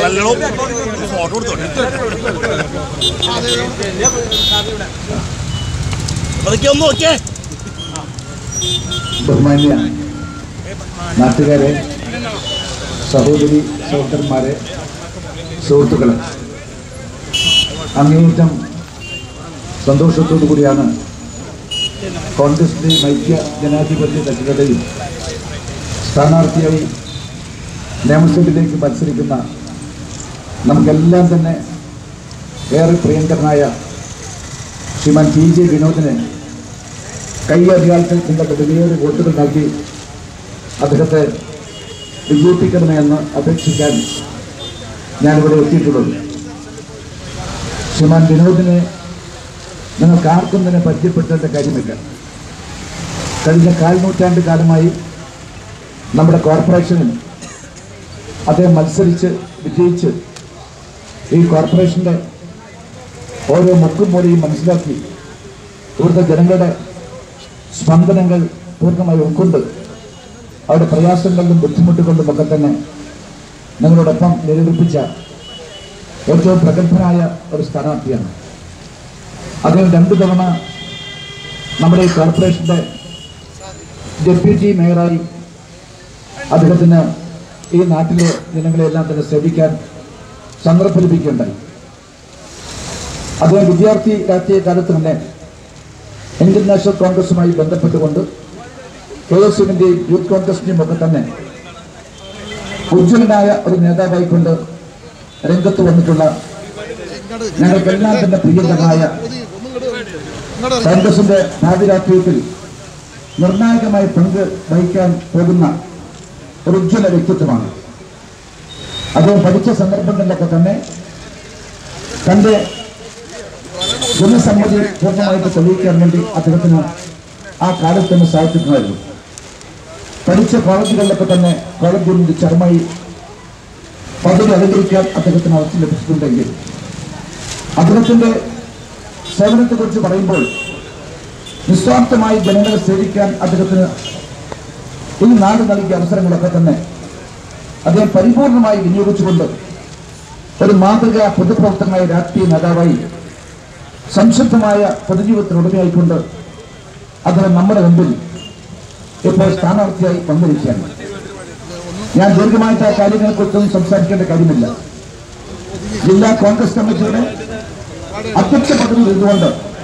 അല്ലടോ ഫോട്ടോ എടുത്തോട്ടെ അതൊക്കെ ഒന്ന് നോക്കിയേ ബഹുമാന്യ നാട്ടുകാരെ സഹോദരി സഹോദരന്മാരെ സുഹൃത്തുക്കളെ അങ്ങേയറ്റം സന്തോഷത്തോടു കൂടിയാണ് കോൺഗ്രസിന്റെയും ഐക്യ ജനാധിപത്യ കക്ഷികളുടെയും സ്ഥാനാർത്ഥിയായി നിയമസഭയിലേക്ക് മത്സരിക്കുന്ന നമുക്കെല്ലാം തന്നെ ഏറെ പ്രിയങ്കരനായ ശ്രീമാൻ പി ജെ വിനോദിനെ കൈയധികാരത്തിൽ നിങ്ങളുടെ വലിയൊരു വോട്ടുകൾ നൽകി അദ്ദേഹത്തെ വിജയിപ്പിക്കണമെന്ന് അപേക്ഷിക്കാൻ ഞാനിവിടെ എത്തിയിട്ടുള്ളത് ശ്രീമാൻ വിനോദിനെ നിങ്ങൾക്ക് ആർക്കും തന്നെ പരിചയപ്പെടുത്തേണ്ട കാര്യമില്ല കഴിഞ്ഞ കാൽ നൂറ്റാണ്ട് കാലമായി നമ്മുടെ കോർപ്പറേഷനിൽ അദ്ദേഹം മത്സരിച്ച് വിജയിച്ച് ഈ കോർപ്പറേഷൻ്റെ ഓരോ മുക്കും മൂലയും മനസ്സിലാക്കി ഇവിടുത്തെ ജനങ്ങളുടെ സ്പന്ദനങ്ങൾ പൂർണ്ണമായി ഉൾക്കൊണ്ട് അവരുടെ പ്രയാസങ്ങളിലും ബുദ്ധിമുട്ടുകളിലും ഒക്കെ തന്നെ നിങ്ങളോടൊപ്പം നിലനിൽപ്പിച്ച ഏറ്റവും പ്രഗത്ഭനായ ഒരു സ്ഥാനാർത്ഥിയാണ് അദ്ദേഹം രണ്ടു തവണ നമ്മുടെ ഈ കോർപ്പറേഷന്റെ ഡെപ്യൂട്ടി മേയറായി അദ്ദേഹത്തിന് ഈ നാട്ടിലെ ജനങ്ങളെല്ലാം തന്നെ സേവിക്കാൻ സന്ദർഭം ലഭിക്കുകയുണ്ടായി അദ്ദേഹം വിദ്യാർത്ഥി രാഷ്ട്രീയ കാലത്ത് തന്നെ ഇന്ത്യൻ നാഷണൽ കോൺഗ്രസുമായി ബന്ധപ്പെട്ടുകൊണ്ട് കെ എസ് യുവിന്റെയും യൂത്ത് കോൺഗ്രസിന്റെയും ഒക്കെ തന്നെ ഉജ്ജ്വലനായ ഒരു നേതാവായിക്കൊണ്ട് രംഗത്ത് വന്നിട്ടുള്ള ഞങ്ങൾക്കെല്ലാം തന്നെ പ്രിയങ്കരനായ കോൺഗ്രസിന്റെ ഭാവി രാഷ്ട്രീയത്തിൽ നിർണായകമായ പങ്ക് വഹിക്കാൻ പോകുന്ന ഒരു ഉജ്ജ്വല വ്യക്തിത്വമാണ് അദ്ദേഹം പഠിച്ച സന്ദർഭങ്ങളിലൊക്കെ തന്നെ തന്റെ ജനസമ്മതി പൂർണ്ണമായിട്ട് തെളിയിക്കാൻ വേണ്ടി അദ്ദേഹത്തിന് ആ കാലത്ത് തന്നെ സാധിച്ചിട്ടുണ്ടായിരുന്നു പഠിച്ച കോളേജുകളിലൊക്കെ തന്നെ കോളേജ് യൂണിറ്റ് ചർമ്മയി പദവി അലങ്കരിക്കാൻ അദ്ദേഹത്തിന് അവസരം ലഭിച്ചിട്ടുണ്ടെങ്കിൽ അദ്ദേഹത്തിന്റെ സേവനത്തെക്കുറിച്ച് പറയുമ്പോൾ നിസ്വാർത്ഥമായി ജനങ്ങളെ സേവിക്കാൻ അദ്ദേഹത്തിന് ഈ നാട് നൽകിയ അവസരങ്ങളൊക്കെ തന്നെ അദ്ദേഹം പരിപൂർണമായി വിനിയോഗിച്ചുകൊണ്ട് ഒരു മാതൃക പൊതുപ്രവർത്തകനായ രാഷ്ട്രീയ നേതാവായി സംശുദ്ധമായ പൊതുജീവിതത്തിന് ഉടമയായിക്കൊണ്ട് അദ്ദേഹം നമ്മുടെ മുമ്പിൽ ഇപ്പോൾ സ്ഥാനാർത്ഥിയായി വന്നിരിക്കുകയാണ് ഞാൻ ദീർഘമായിട്ട് ആ കാര്യങ്ങളെക്കുറിച്ചൊന്നും സംസാരിക്കേണ്ട കാര്യമില്ല ജില്ലാ കോൺഗ്രസ് കമ്മിറ്റിയുടെ അധ്യക്ഷ പദവിയിൽ ഇരുന്നുകൊണ്ട്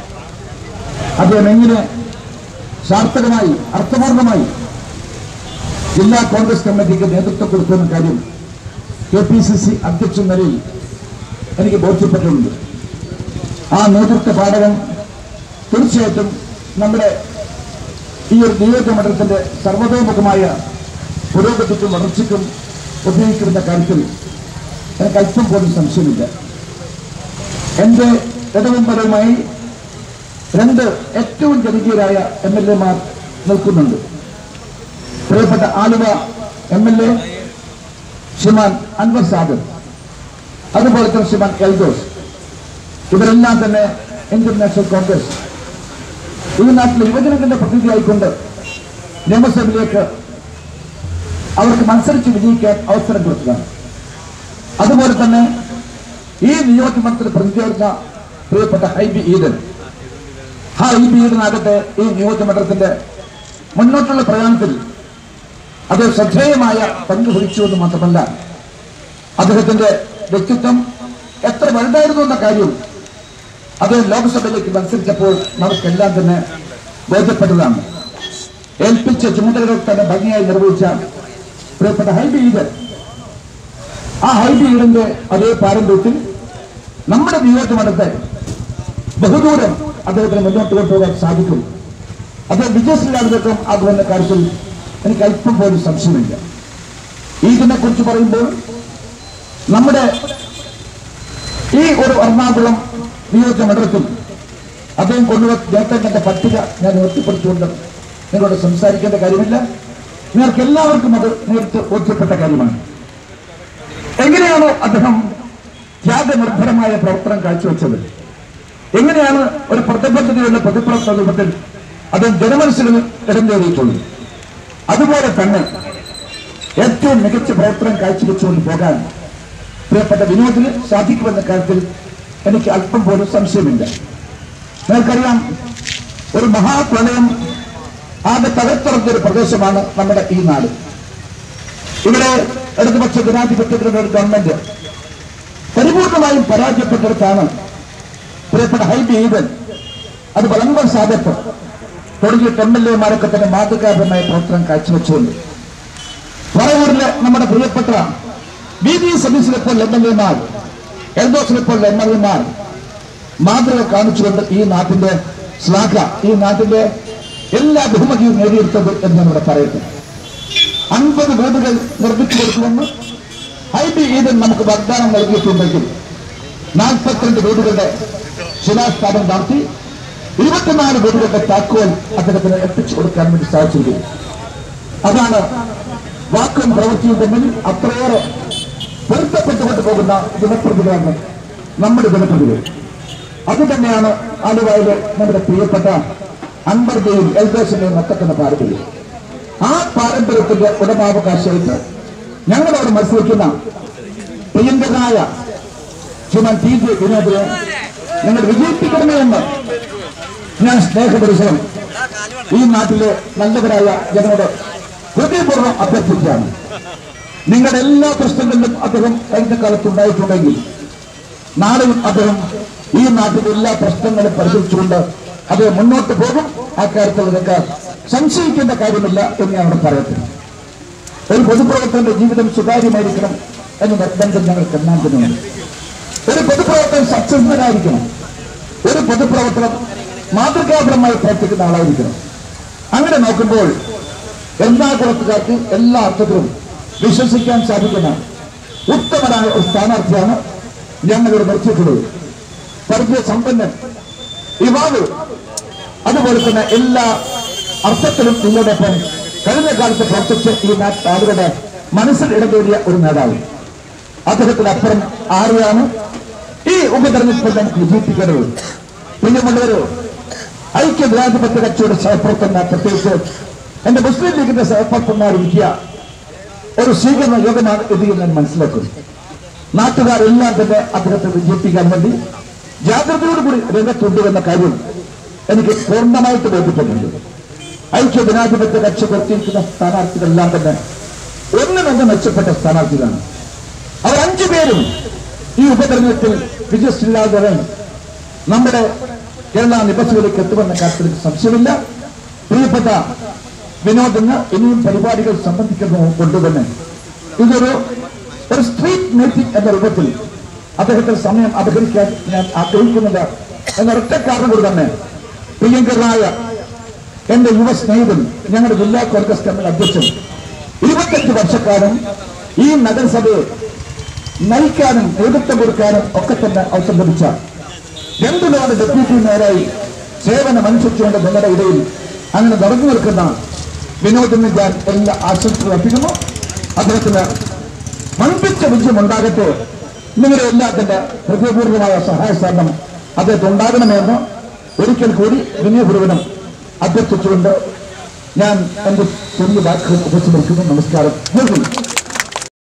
അദ്ദേഹം എങ്ങനെ സാർത്ഥകമായി അർത്ഥപൂർണമായി ജില്ലാ കോൺഗ്രസ് കമ്മിറ്റിക്ക് നേതൃത്വം കൊടുക്കുന്ന കാര്യം കെ പി സി സി അധ്യക്ഷ നിലയിൽ എനിക്ക് ബോധ്യപ്പെട്ടിട്ടുണ്ട് ആ നേതൃത്വ പാഠകം തീർച്ചയായിട്ടും നമ്മുടെ ഈ ഒരു നിയോജക മണ്ഡലത്തിന്റെ സർവതോമുഖമായ പുരോഗതിക്കും വളർച്ചയ്ക്കും ഉപയോഗിക്കുമെന്ന കാര്യത്തിൽ എനിക്ക് അല്പം പോലും സംശയമില്ല എന്റെ ഇടവമ്പരവുമായി രണ്ട് ഏറ്റവും ജനകീയരായ എം എൽ എമാർ നിൽക്കുന്നുണ്ട് പ്രിയപ്പെട്ട Aluva M L A Sriman Anwar Sadath അതുപോലെ തന്നെ ശ്രീമാൻ എൽദോസ് ഇവരെല്ലാം തന്നെ ഇന്ത്യൻ നാഷണൽ കോൺഗ്രസ് ഈ നാട്ടിലെ യുവജനങ്ങളുടെ പ്രതിനിധിയായിക്കൊണ്ട് നിയമസഭയിലേക്ക് അവർക്ക് മത്സരിച്ച് വിജയിക്കാൻ അവസരം കൊടുത്തതാണ് അതുപോലെ തന്നെ ഈ നിയോജകമണ്ഡലത്തിൽ പ്രതിനിധീകരിച്ച പ്രിയപ്പെട്ട ഹൈബി ഈദൻ ആ ഹൈബി ഈദനാകട്ടെ ഈ നിയോജകമണ്ഡലത്തിന്റെ മുന്നോട്ടുള്ള പ്രയാണത്തിൽ അത് ശ്രദ്ധേയമായ പങ്ക് വഹിച്ചുവെന്ന് മാത്രമല്ല അദ്ദേഹത്തിന്റെ വ്യക്തിത്വം എത്ര വലുതായിരുന്നു എന്ന കാര്യം അത് ലോക്സഭയിലേക്ക് മത്സരിച്ചപ്പോൾ നമുക്കെല്ലാം തന്നെ ബോധ്യപ്പെട്ടതാണ് ഏൽപ്പിച്ച ചുമതലകൾ തന്നെ ഭംഗിയായി നിർവഹിച്ച പ്രിയപ്പെട്ട ഹൈബി ഈദൻ ആ ഹൈബി ഈദന്റെ അതേ പാരമ്പര്യത്തിൽ നമ്മുടെ നിയോജകമണ്ഡലത്തെ ബഹുദൂരം അദ്ദേഹത്തിന് മുന്നോട്ട് കൊണ്ടുപോകാൻ സാധിക്കും അത് വിജയശ്രീലാളിതത്വം ആകുമെന്ന കാര്യത്തിൽ എനിക്ക് അല്പം പോലും സംശയമില്ല ഇതിനെ കുറിച്ച് പറയുമ്പോൾ നമ്മുടെ ഈ ഒരു എറണാകുളം നിയോജക മണ്ഡലത്തിൽ അദ്ദേഹം കൊണ്ടുവന്ന നേട്ടങ്ങളുടെ പട്ടിക ഞാൻ ഉയർത്തിപ്പെടുത്തിക്കൊണ്ട് നിങ്ങളോട് സംസാരിക്കേണ്ട കാര്യമില്ല നിങ്ങൾക്ക് എല്ലാവർക്കും അത് നേരിട്ട് ബോധ്യപ്പെട്ട കാര്യമാണ് എങ്ങനെയാണോ അദ്ദേഹം ത്യാഗനിർഭരമായ പ്രവർത്തനം കാഴ്ചവെച്ചത് എങ്ങനെയാണ് ഒരു പ്രതിബദ്ധതയുള്ള പ്രതിപ്രവർത്തന രൂപത്തിൽ അദ്ദേഹം ജനമനസ്സിൽ ഇടം നേടിയിട്ടുള്ളത് അതുപോലെ തന്നെ ഏറ്റവും മികച്ച പ്രവർത്തനം കാഴ്ചവെച്ചുകൊണ്ട് പോകാൻ പ്രിയപ്പെട്ട പ്രിയപ്പെട്ട വിനോദിന് സാധിക്കുമെന്ന കാര്യത്തിൽ എനിക്ക് അല്പം പോലും സംശയമില്ല നിങ്ങൾക്കറിയാം ഒരു മഹാപ്രളയം ആകെ തകർത്തറഞ്ഞ ഒരു പ്രദേശമാണ് നമ്മുടെ ഈ നാട് ഇവിടെ ഇടതുപക്ഷ ജനാധിപത്യത്തിലുള്ള ഒരു ഗവൺമെന്റ് പരിപൂർണമായും പരാജയപ്പെട്ടിടത്താണ് പ്രിയപ്പെട്ട ഹൈബി ഈവൻ അത് വളമ്പൻ സാധത്ത് തുടങ്ങിയ എം എൽ എമാരൊക്കെ തന്നെ മാതൃകാപരമായ പ്രവർത്തനം കാഴ്ചവെച്ചുകൊണ്ട് പറവൂരിലെ നമ്മുടെ പ്രിയപ്പെട്ട ബി ഡി സതീശിനെ പോലെ എം എൽ എമാർ എൽദോസിനെ പോലെ എം എൽ എമാർ മാതൃക കാണിച്ചുകൊണ്ട് ഈ നാട്ടിന്റെ ശ്ലാഘ ഈ നാട്ടിന്റെ എല്ലാ ബഹുമതിയും നേടിയെടുത്തത് എന്ന് ഇവിടെ പറയട്ടെ അൻപത് വീടുകൾ നിർമ്മിച്ചു കൊടുക്കുമെന്ന് ഹൈബി ഈദൻ നമുക്ക് വാഗ്ദാനം നൽകിയിട്ടുണ്ടെങ്കിൽ നാൽപ്പത്തിരണ്ട് വീടുകളുടെ ശിലാസ്ഥാപനം നടത്തി ഇരുപത്തിനാല് വീടുകളുടെ താക്കോൽ അദ്ദേഹത്തിന് എത്തിച്ചു കൊടുക്കാൻ വേണ്ടി സാധിച്ചിരിക്കുന്നു അതാണ് വാക്കും പ്രവൃത്തിയും തമ്മിൽ അത്രയേറെ പൊരുത്തപ്പെട്ടുകൊണ്ട് പോകുന്ന ജനപ്രതികളാണ് നമ്മുടെ ജനപ്രതികൾ അത് തന്നെയാണ് ആലുവയിലെ നമ്മുടെ പ്രിയപ്പെട്ട അൻപറിന്റെയും എൽദോസിന്റെയും ഒക്കെ തന്നെ പാരമ്പര്യം ആ പാരമ്പര്യത്തിന്റെ ഉടമാവകാശമായിട്ട് ഞങ്ങളോട് മത്സരിക്കുന്ന പ്രിയങ്കരനായ ശ്രീമാൻ ടി ജെ വിനോദിനെ നിങ്ങൾ വിജയിപ്പിക്കണമെന്ന് ഞാൻ സ്നേഹപരിസരം ഈ നാട്ടിലെ നല്ലവരായ ജനങ്ങളോട് ഹൃദയപൂർവ്വം അഭ്യർത്ഥിക്കുകയാണ് നിങ്ങളുടെ എല്ലാ പ്രശ്നങ്ങളിലും അദ്ദേഹം കഴിഞ്ഞ കാലത്ത് ഉണ്ടായിട്ടുണ്ടെങ്കിൽ നാളെയും അദ്ദേഹം ഈ നാട്ടിലെ എല്ലാ പ്രശ്നങ്ങളും പരിഹരിച്ചുകൊണ്ട് അത് മുന്നോട്ട് പോകും ആ കാര്യത്തിൽ നിങ്ങൾക്ക് സംശയിക്കേണ്ട കാര്യമില്ല എന്ന് ഞാൻ അവിടെ പറയട്ടെ ഒരു പൊതുപ്രവർത്തകന്റെ ജീവിതം സുതാര്യമായിരിക്കണം എന്ന നിർബന്ധം ഞങ്ങൾക്ക് എല്ലാം തന്നെയുണ്ട് ഒരു പൊതുപ്രവർത്തകൻ സക്സസ്ഫുള്ളായിരിക്കണം ഒരു പൊതുപ്രവർത്തനം മാതൃകാപരമായി പ്രവർത്തിക്കുന്ന ആളായിരിക്കണം അങ്ങനെ നോക്കുമ്പോൾ എറണാകുളത്തുകാർക്ക് എല്ലാ അർത്ഥത്തിലും വിശ്വസിക്കാൻ സാധിക്കുന്ന ഉത്തമനായ ഒരു സ്ഥാനാർത്ഥിയാണ് ഞങ്ങളുടെ നിർത്തിയിട്ടുള്ളത് പരിചയ സമ്പന്നൻ യുവാവ് അതുപോലെ തന്നെ എല്ലാ അർത്ഥത്തിലും നിങ്ങളോടൊപ്പം കഴിഞ്ഞ കാലത്ത് പ്രവർത്തിച്ച് ഈ നാട്ട് ആളുകളുടെ മനസ്സിൽ ഇടതേടിയ ഒരു നേതാവ് അദ്ദേഹത്തിനപ്പുറം ആരെയാണ് ഈ ഉപതെരഞ്ഞെടുപ്പിൽ നമുക്ക് വിജയിപ്പിക്കേണ്ടത് പ്രിയമുള്ളവര് ഐക്യ ജനാധിപത്യ കക്ഷിയുടെ സഹപ്രവർത്തന പ്രത്യേകിച്ച് എന്റെ മുസ്ലിം ലീഗിന്റെ സഹപ്രവർത്തകന്മാരിരിക്കുക ഒരു സ്വീകരണ യോഗമാണ് ഇത് എന്ന് ഞാൻ മനസ്സിലാക്കുന്നു നാട്ടുകാരെല്ലാം തന്നെ അദ്ദേഹത്തെ വിജയിപ്പിക്കാൻ വേണ്ടി ജാഗ്രതയോടുകൂടി രംഗത്തുണ്ട് എന്ന കാര്യം എനിക്ക് പൂർണ്ണമായിട്ട് ബോധ്യപ്പെടുന്നുണ്ട് ഐക്യ ജനാധിപത്യ കക്ഷി നിർത്തിയിരിക്കുന്ന സ്ഥാനാർത്ഥികളെല്ലാം തന്നെ ഒന്നിനൊന്ന് മെച്ചപ്പെട്ട സ്ഥാനാർത്ഥികളാണ് അവർ അഞ്ചു പേരും ഈ ഉപതെരഞ്ഞെടുപ്പിൽ വിജയശ്രീലാതെ നമ്മുടെ കേരള നിബസുകളിലേക്ക് എത്തുമെന്ന കാര്യത്തിൽ എനിക്ക് സംശയമില്ല പ്രിയപ്പെട്ട വിനോദിന് ഇനിയും പരിപാടികൾ സംബന്ധിക്കുന്നത് കൊണ്ട് തന്നെ ഇതൊരു ഒരു സ്ട്രീറ്റ് മീറ്റിംഗ് എന്ന രൂപത്തിൽ അദ്ദേഹത്തിന് സമയം അപഹരിക്കാൻ ഞാൻ ആഗ്രഹിക്കുന്നില്ല എന്ന ഒറ്റ കാരണം കൊണ്ട് തന്നെ പ്രിയങ്കരനായ എന്റെ യുവ സ്നേഹിതൻ ഞങ്ങളുടെ ജില്ലാ കോൺഗ്രസ് കമ്മിറ്റി അധ്യക്ഷൻ ഇരുപത്തഞ്ച് വർഷക്കാലം ഈ നഗരസഭയെ നയിക്കാനും നേതൃത്വം കൊടുക്കാനും ഒക്കെ തന്നെ അവസരം ലഭിച്ച രണ്ടു തവണ ഡെപ്യൂട്ടി മേയറായി സേവനം അനുസരിച്ചുകൊണ്ട് നിങ്ങളുടെ ഇടയിൽ അങ്ങനെ നടന്നു നിൽക്കുന്ന വിനോദിന് ഞാൻ എല്ലാ ആശംസകളും അർപ്പിക്കുന്നു അദ്ദേഹത്തിന് വൻപിച്ച വിജയം ഉണ്ടാകട്ടെ നിങ്ങളുടെ എല്ലാത്തിന്റെ ഹൃദയപൂർവ്വമായ സഹായ സഹകരണം അദ്ദേഹത്തിന് ഉണ്ടാകണമെന്ന് ഒരിക്കൽ കൂടി വിനയപൂർവ്വനം അഭ്യർത്ഥിച്ചുകൊണ്ട് ഞാൻ എന്റെ ചെറിയ വാക്കുകൾ ഉപസംഹരിക്കുന്നു നമസ്കാരം നിർമ്മിക്കും